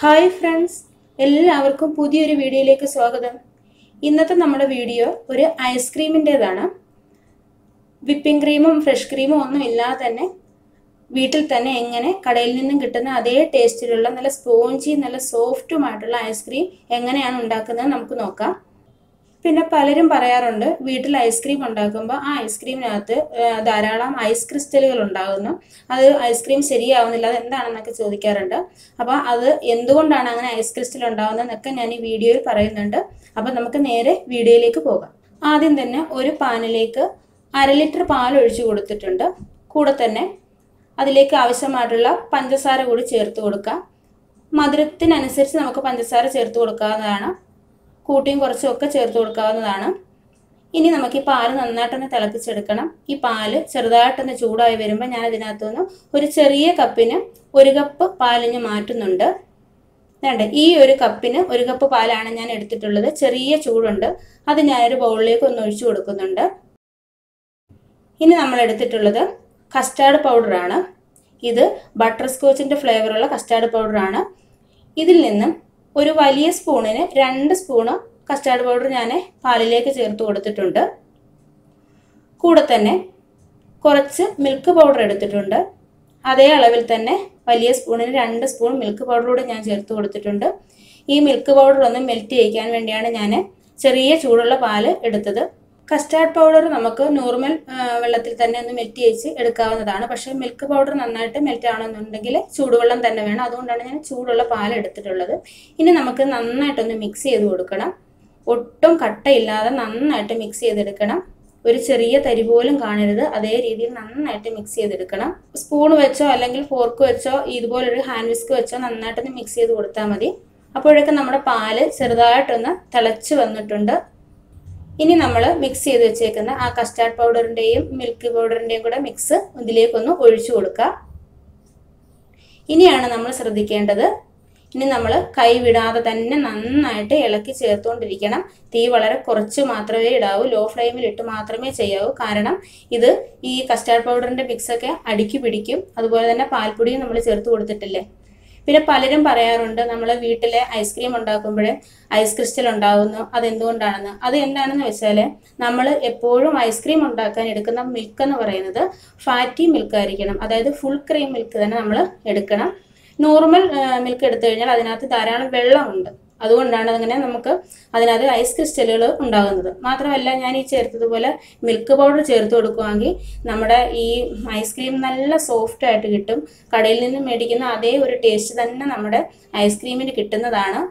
hi friends എല്ലാവർക്കും പുതിയൊരു വീഡിയോയിലേക്ക് സ്വാഗതം ഇന്നത്തെ നമ്മുടെ വീഡിയോ ഒരു ഐസ്ക്രീമിൻ്റേതാണ് വിപ്പിംഗ് ക്രീമും ഫ്രഷ് ക്രീമും ഒന്നും ഇല്ലാതെ തന്നെ വീട്ടിൽ തന്നെ എങ്ങനെ കടയിൽ നിന്നും കിട്ടുന്ന അതേ ടേസ്റ്റിലുള്ള നല്ല സ്പോഞ്ചി നല്ല സോഫ്റ്റുമായിട്ടുള്ള ഐസ്ക്രീം എങ്ങനെയാണ് ഉണ്ടാക്കുന്നത് നമുക്ക് നോക്കാം പിന്നെ പലരും പറയാറുണ്ട് വീട്ടിൽ ഐസ്ക്രീം ഉണ്ടാക്കുമ്പോൾ ആ ഐസ്ക്രീമിനകത്ത് ആ, ധാരാളം ഐസ് ക്രിസ്റ്റലുകൾ ഉണ്ടാകുന്നു അത് ഐസ്ക്രീം ശരിയാവുന്നില്ല അത് എന്താണെന്നൊക്കെ ചോദിക്കാറുണ്ട് അപ്പോൾ അത് എന്തുകൊണ്ടാണ് അങ്ങനെ ഐസ് ക്രിസ്റ്റൽ ഉണ്ടാകുന്നതെന്നൊക്കെ ഞാൻ ഈ വീഡിയോയിൽ പറയുന്നുണ്ട് അപ്പോൾ നമുക്ക് നേരെ വീഡിയോയിലേക്ക് പോകാം ആദ്യം തന്നെ ഒരു പാനിലേക്ക് അര ലിറ്റർ പാൽ ഒഴിച്ചു കൊടുത്തിട്ടുണ്ട് കൂടെ തന്നെ അതിലേക്ക് ആവശ്യമായിട്ടുള്ള പഞ്ചസാര കൂടി ചേർത്ത് കൊടുക്കാം മധുരത്തിനനുസരിച്ച് നമുക്ക് പഞ്ചസാര ചേർത്ത് കൊടുക്കാവുന്നതാണ് കൂട്ടിയും കുറച്ചും ഒക്കെ ചേർത്ത് കൊടുക്കാവുന്നതാണ് ഇനി നമുക്ക് ഈ പാല് നന്നായിട്ടൊന്ന് തിളപ്പിച്ചെടുക്കണം ഈ പാല് ചെറുതായിട്ടൊന്ന് ചൂടായി വരുമ്പോൾ ഞാൻ ഇതിനകത്തുനിന്ന് ഒരു ചെറിയ കപ്പിന് ഒരു കപ്പ് പാലിഞ്ഞ് മാറ്റുന്നുണ്ട് വേണ്ട ഈ ഒരു കപ്പിന് ഒരു കപ്പ് പാലാണ് ഞാൻ എടുത്തിട്ടുള്ളത് ചെറിയ ചൂടുണ്ട് അത് ഞാനൊരു ബൗളിലേക്ക് ഒന്ന് ഒഴിച്ചു കൊടുക്കുന്നുണ്ട് ഇനി നമ്മൾ എടുത്തിട്ടുള്ളത് കസ്റ്റാർഡ് പൗഡറാണ് ഇത് ബട്ടർ സ്കോച്ചിൻ്റെ ഫ്ലേവറുള്ള കസ്റ്റാർഡ് പൗഡറാണ് ഇതിൽ നിന്നും ഒരു വലിയ സ്പൂണിന് രണ്ട് സ്പൂണ് കസ്റ്റാർഡ് പൗഡർ ഞാൻ പാലിലേക്ക് ചേർത്ത് കൊടുത്തിട്ടുണ്ട് കൂടെ തന്നെ കുറച്ച് മിൽക്ക് പൗഡർ എടുത്തിട്ടുണ്ട് അതേ അളവിൽ തന്നെ വലിയ സ്പൂണിന് രണ്ട് സ്പൂൺ മിൽക്ക് പൗഡർ കൂടെ ഞാൻ ചേർത്ത് കൊടുത്തിട്ടുണ്ട് ഈ മിൽക്ക് പൗഡർ ഒന്ന് മെൽറ്റ് ചെയ്യിക്കാൻ വേണ്ടിയാണ് ഞാൻ ചെറിയ ചൂടുള്ള പാല് എടുത്തത് കസ്റ്റാർഡ് പൗഡർ നമുക്ക് നോർമൽ വെള്ളത്തിൽ തന്നെ ഒന്ന് മെൽറ്റ് ചെയ്യിച്ച് എടുക്കാവുന്നതാണ് പക്ഷേ മിൽക്ക് പൗഡർ നന്നായിട്ട് മെൽറ്റ് ആവണമെന്നുണ്ടെങ്കിൽ ചൂടുവെള്ളം തന്നെ വേണം അതുകൊണ്ടാണ് ഞാൻ ചൂടുള്ള പാൽ എടുത്തിട്ടുള്ളത് ഇനി നമുക്ക് നന്നായിട്ടൊന്ന് മിക്സ് ചെയ്ത് കൊടുക്കണം ഒട്ടും കട്ടയില്ലാതെ നന്നായിട്ട് മിക്സ് ചെയ്തെടുക്കണം ഒരു ചെറിയ തരി പോലും കാണരുത് അതേ രീതിയിൽ നന്നായിട്ട് മിക്സ് ചെയ്തെടുക്കണം സ്പൂൺ വെച്ചോ അല്ലെങ്കിൽ ഫോർക്ക് വെച്ചോ ഇതുപോലൊരു ഹാൻഡ് വിസ്ക് വെച്ചോ നന്നായിട്ടൊന്ന് മിക്സ് ചെയ്ത് കൊടുത്താൽ മതി അപ്പോഴേക്കും നമ്മുടെ പാല് ചെറുതായിട്ടൊന്ന് തിളച്ച് വന്നിട്ടുണ്ട് ഇനി നമ്മൾ മിക്സ് ചെയ്ത് വെച്ചേക്കുന്ന ആ കസ്റ്റാർഡ് പൗഡറിൻ്റെയും മിൽക്ക് പൗഡറിൻ്റെയും കൂടെ മിക്സ് ഇതിലേക്കൊന്ന് ഒഴിച്ചു കൊടുക്കുക ഇനിയാണ് നമ്മൾ ശ്രദ്ധിക്കേണ്ടത് ഇനി നമ്മൾ കൈ വിടാതെ തന്നെ നന്നായിട്ട് ഇളക്കി ചേർത്തുകൊണ്ടിരിക്കണം തീ വളരെ കുറച്ച് മാത്രമേ ഇടാവൂ ലോ ഫ്ലെയിമിൽ ഇട്ട് മാത്രമേ ചെയ്യാവൂ കാരണം ഇത് ഈ കസ്റ്റാർഡ് പൗഡറിൻ്റെ മിക്സൊക്കെ അടുക്കി പിടിക്കും അതുപോലെ തന്നെ പാൽപ്പൊടിയും നമ്മൾ ചേർത്ത് കൊടുത്തിട്ടില്ലേ പിന്നെ പലരും പറയാറുണ്ട് നമ്മൾ വീട്ടിലെ ഐസ്ക്രീം ഉണ്ടാക്കുമ്പോൾ ഐസ് ക്രിസ്റ്റൽ ഉണ്ടാകുന്നു അതെന്തുകൊണ്ടാണെന്ന് അത് എന്താണെന്ന് വെച്ചാൽ നമ്മൾ എപ്പോഴും ഐസ്ക്രീം ഉണ്ടാക്കാൻ എടുക്കുന്ന മിൽക്ക് എന്ന് പറയുന്നത് ഫാറ്റി മിൽക്ക് ആയിരിക്കണം അതായത് ഫുൾ ക്രീം മിൽക്ക് തന്നെ നമ്മൾ എടുക്കണം നോർമൽ മിൽക്ക് എടുത്തു കഴിഞ്ഞാൽ അതിനകത്ത് ധാരാളം വെള്ളമുണ്ട് അതുകൊണ്ടാണ് അങ്ങനെ നമുക്ക് അതിനകത്ത് ഐസ് ക്രിസ്റ്റലുകൾ ഉണ്ടാകുന്നത് മാത്രമല്ല ഞാൻ ഈ ചേർത്തതുപോലെ മിൽക്ക് പൗഡർ ചേർത്ത് കൊടുക്കുവാണെങ്കിൽ നമ്മുടെ ഈ ഐസ്ക്രീം നല്ല സോഫ്റ്റ് ആയിട്ട് കിട്ടും കടയിൽ നിന്ന് മേടിക്കുന്ന അതേ ഒരു ടേസ്റ്റ് തന്നെ നമ്മുടെ ഐസ്ക്രീമിന് കിട്ടുന്നതാണ്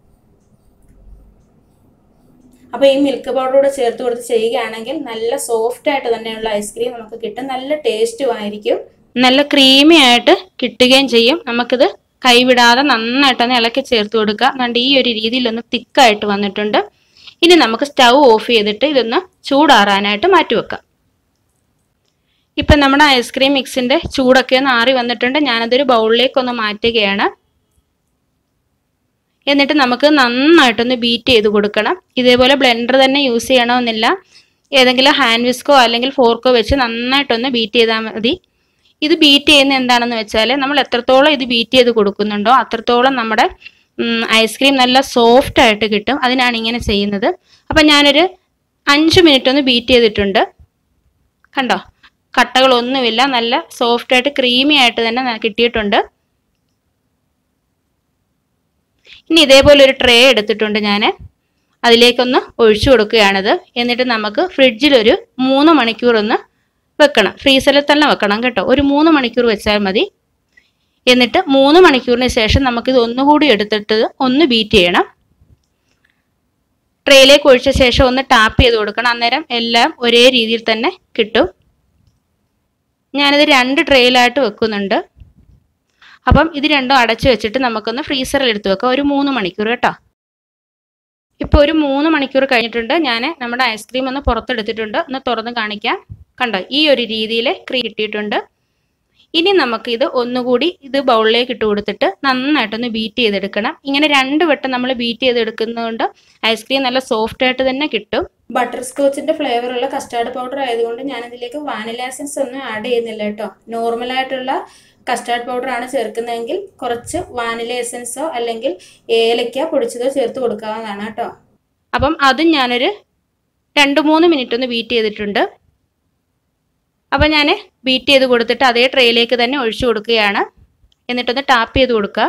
അപ്പോൾ ഈ മിൽക്ക് പൗഡർ കൂടെ ചേർത്ത് കൊടുത്ത് ചെയ്യുകയാണെങ്കിൽ നല്ല സോഫ്റ്റ് ആയിട്ട് തന്നെയുള്ള ഐസ്ക്രീം നമുക്ക് കിട്ടും നല്ല ടേസ്റ്റും ആയിരിക്കും നല്ല ക്രീമി ആയിട്ട് കിട്ടുകയും ചെയ്യും നമുക്കിത് കൈവിടാതെ നന്നായിട്ടൊന്ന് ഇളക്കി ചേർത്ത് കൊടുക്കുക എന്നിട്ട് ഈ ഒരു രീതിയിലൊന്ന് തിക്കായിട്ട് വന്നിട്ടുണ്ട് ഇനി നമുക്ക് സ്റ്റൗ ഓഫ് ചെയ്തിട്ട് ഇതൊന്ന് ചൂടാറാനായിട്ട് മാറ്റി വെക്കാം ഇപ്പം നമ്മുടെ ഐസ്ക്രീം മിക്സിൻ്റെ ചൂടൊക്കെ ഒന്ന് ആറി വന്നിട്ടുണ്ട് ഞാനതൊരു ബൗളിലേക്ക് ഒന്ന് മാറ്റുകയാണ് എന്നിട്ട് നമുക്ക് നന്നായിട്ടൊന്ന് ബീറ്റ് ചെയ്ത് കൊടുക്കണം ഇതേപോലെ ബ്ലെൻഡർ തന്നെ യൂസ് ചെയ്യണമെന്നില്ല ഏതെങ്കിലും ഹാൻഡ് വിസ്കോ അല്ലെങ്കിൽ ഫോർക്കോ വെച്ച് നന്നായിട്ടൊന്ന് ബീറ്റ് ചെയ്താൽ മതി ഇത് ബീറ്റ് ചെയ്യുന്ന എന്താണെന്ന് വെച്ചാൽ നമ്മൾ എത്രത്തോളം ഇത് ബീറ്റ് ചെയ്ത് കൊടുക്കുന്നുണ്ടോ അത്രത്തോളം നമ്മുടെ ഐസ്ക്രീം നല്ല സോഫ്റ്റ് ആയിട്ട് കിട്ടും അതിനാണ് ഇങ്ങനെ ചെയ്യുന്നത് അപ്പം ഞാനൊരു അഞ്ച് മിനിറ്റ് ഒന്ന് ബീറ്റ് ചെയ്തിട്ടുണ്ട് കണ്ടോ കട്ടകളൊന്നുമില്ല നല്ല സോഫ്റ്റ് ആയിട്ട് ക്രീമി ആയിട്ട് തന്നെ കിട്ടിയിട്ടുണ്ട് ഇനി ഇതേപോലെ ഒരു ട്രേ എടുത്തിട്ടുണ്ട് ഞാൻ അതിലേക്കൊന്ന് ഒഴിച്ചു കൊടുക്കുകയാണിത് എന്നിട്ട് നമുക്ക് ഫ്രിഡ്ജിലൊരു മൂന്ന് മണിക്കൂർ ഒന്ന് വെക്കണം ഫ്രീസറിൽ തന്നെ വെക്കണം കേട്ടോ ഒരു മൂന്ന് മണിക്കൂർ വെച്ചാൽ മതി എന്നിട്ട് മൂന്ന് മണിക്കൂറിന് ശേഷം നമുക്കിത് ഒന്നുകൂടി എടുത്തിട്ട് ഒന്ന് ബീറ്റ് ചെയ്യണം ട്രേയിലേക്ക് ഒഴിച്ച ശേഷം ഒന്ന് ടാപ്പ് ചെയ്ത് കൊടുക്കണം അന്നേരം എല്ലാം ഒരേ രീതിയിൽ തന്നെ കിട്ടും ഞാനിത് രണ്ട് ട്രേയിലായിട്ട് വെക്കുന്നുണ്ട് അപ്പം ഇത് രണ്ടും അടച്ചു വെച്ചിട്ട് നമുക്കൊന്ന് ഫ്രീസറിൽ എടുത്ത് വെക്കാം ഒരു മൂന്ന് മണിക്കൂർ കേട്ടോ ഇപ്പോൾ ഒരു മൂന്ന് മണിക്കൂർ കഴിഞ്ഞിട്ടുണ്ട് ഞാൻ നമ്മുടെ ഐസ്ക്രീം ഒന്ന് പുറത്തെടുത്തിട്ടുണ്ട് ഒന്ന് തുറന്ന് കാണിക്കാം കണ്ടോ ഈ ഒരു രീതിയിൽ ക്രീ കിട്ടിയിട്ടുണ്ട് ഇനി നമുക്ക് ഇത് ഒന്നുകൂടി ഇത് ബൗളിലേക്ക് ഇട്ട് കൊടുത്തിട്ട് നന്നായിട്ടൊന്ന് ബീറ്റ് ചെയ്തെടുക്കണം ഇങ്ങനെ രണ്ട് വട്ടം നമ്മൾ ബീറ്റ് ചെയ്തെടുക്കുന്നതുകൊണ്ട് ഐസ്ക്രീം നല്ല സോഫ്റ്റ് ആയിട്ട് തന്നെ കിട്ടും ബട്ടർ സ്കോച്ചിന്റെ ഫ്ലേവർ ഉള്ള കസ്റ്റാർഡ് പൗഡർ ആയതുകൊണ്ട് ഞാൻ ഇതിലേക്ക് വാനില എസൻസ് ഒന്നും ആഡ് ചെയ്യുന്നില്ല കേട്ടോ നോർമൽ ആയിട്ടുള്ള കസ്റ്റാർഡ് പൗഡറാണ് ചേർക്കുന്നതെങ്കിൽ കുറച്ച് വാനില എസൻസോ അല്ലെങ്കിൽ ഏലക്ക പൊടിച്ചതോ ചേർത്ത് കൊടുക്കാവുന്നതാണ് കേട്ടോ അപ്പം അതും ഞാനൊരു രണ്ട് മൂന്ന് മിനിറ്റ് ഒന്ന് ബീറ്റ് ചെയ്തിട്ടുണ്ട് അപ്പം ഞാൻ ബീറ്റ് ചെയ്ത് കൊടുത്തിട്ട് അതേ ട്രേയിലേക്ക് തന്നെ ഒഴിച്ചു കൊടുക്കുകയാണ് എന്നിട്ടൊന്ന് ടാപ്പ് ചെയ്ത് കൊടുക്കുക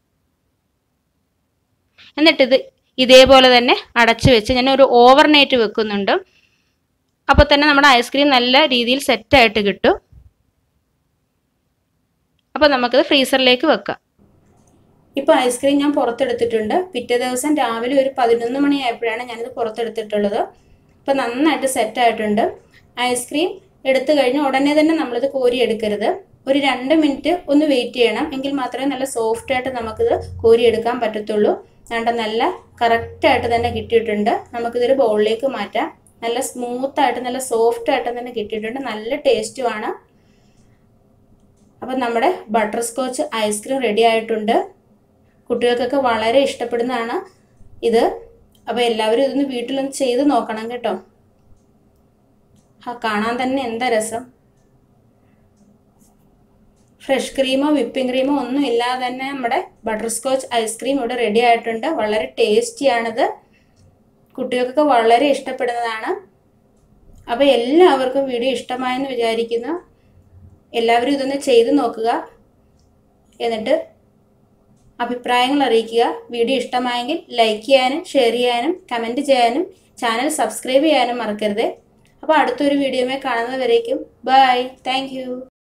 എന്നിട്ടിത് ഇതേപോലെ തന്നെ അടച്ചു വെച്ച് ഞാൻ ഒരു ഓവർനൈറ്റ് വെക്കുന്നുണ്ട് അപ്പോൾ തന്നെ നമ്മുടെ ഐസ്ക്രീം നല്ല രീതിയിൽ സെറ്റായിട്ട് കിട്ടും അപ്പോൾ നമുക്കത് ഫ്രീസറിലേക്ക് വെക്കാം ഇപ്പോൾ ഐസ്ക്രീം ഞാൻ പുറത്തെടുത്തിട്ടുണ്ട് പിറ്റേ ദിവസം രാവിലെ ഒരു പതിനൊന്ന് മണിയായപ്പോഴാണ് ഞാനിത് പുറത്തെടുത്തിട്ടുള്ളത് ഇപ്പോൾ നന്നായിട്ട് സെറ്റായിട്ടുണ്ട് ഐസ്ക്രീം എടുത്തു കഴിഞ്ഞ് ഉടനെ തന്നെ നമ്മളിത് കോരി എടുക്കരുത് ഒരു രണ്ട് മിനിറ്റ് ഒന്ന് വെയിറ്റ് ചെയ്യണം എങ്കിൽ മാത്രമേ നല്ല സോഫ്റ്റ് ആയിട്ട് നമുക്കിത് കോരി എടുക്കാൻ പറ്റത്തുള്ളൂ വേണ്ട നല്ല കറക്റ്റായിട്ട് തന്നെ കിട്ടിയിട്ടുണ്ട് നമുക്കിതൊരു ബൗളിലേക്ക് മാറ്റാം നല്ല സ്മൂത്ത് ആയിട്ട് നല്ല സോഫ്റ്റ് ആയിട്ട് തന്നെ കിട്ടിയിട്ടുണ്ട് നല്ല ടേസ്റ്റുമാണ് അപ്പം നമ്മുടെ ബട്ടർ സ്കോച്ച് ഐസ്ക്രീം റെഡി ആയിട്ടുണ്ട് കുട്ടികൾക്കൊക്കെ വളരെ ഇഷ്ടപ്പെടുന്നതാണ് ഇത് അപ്പോൾ എല്ലാവരും ഇതൊന്ന് വീട്ടിലൊന്ന് ചെയ്ത് നോക്കണം കേട്ടോ ആ കാണാൻ തന്നെ എന്താ രസം ഫ്രഷ് ക്രീമോ വിപ്പിംഗ് ക്രീമോ ഒന്നും ഇല്ലാതെ തന്നെ നമ്മുടെ ബട്ടർ സ്കോച്ച് ഐസ്ക്രീം ഇവിടെ റെഡി ആയിട്ടുണ്ട് വളരെ ടേസ്റ്റിയാണിത് കുട്ടികൾക്കൊക്കെ വളരെ ഇഷ്ടപ്പെടുന്നതാണ് അപ്പോൾ എല്ലാവർക്കും വീഡിയോ ഇഷ്ടമായെന്ന് വിചാരിക്കുന്നു എല്ലാവരും ഇതൊന്ന് ചെയ്ത് നോക്കുക എന്നിട്ട് അഭിപ്രായങ്ങൾ അറിയിക്കുക വീഡിയോ ഇഷ്ടമായെങ്കിൽ ലൈക്ക് ചെയ്യാനും ഷെയർ ചെയ്യാനും കമൻറ്റ് ചെയ്യാനും ചാനൽ സബ്സ്ക്രൈബ് ചെയ്യാനും മറക്കരുത് അപ്പോൾ അടുത്തൊരു വീഡിയോമേ കാണുന്നവരേക്കും ബൈ താങ്ക്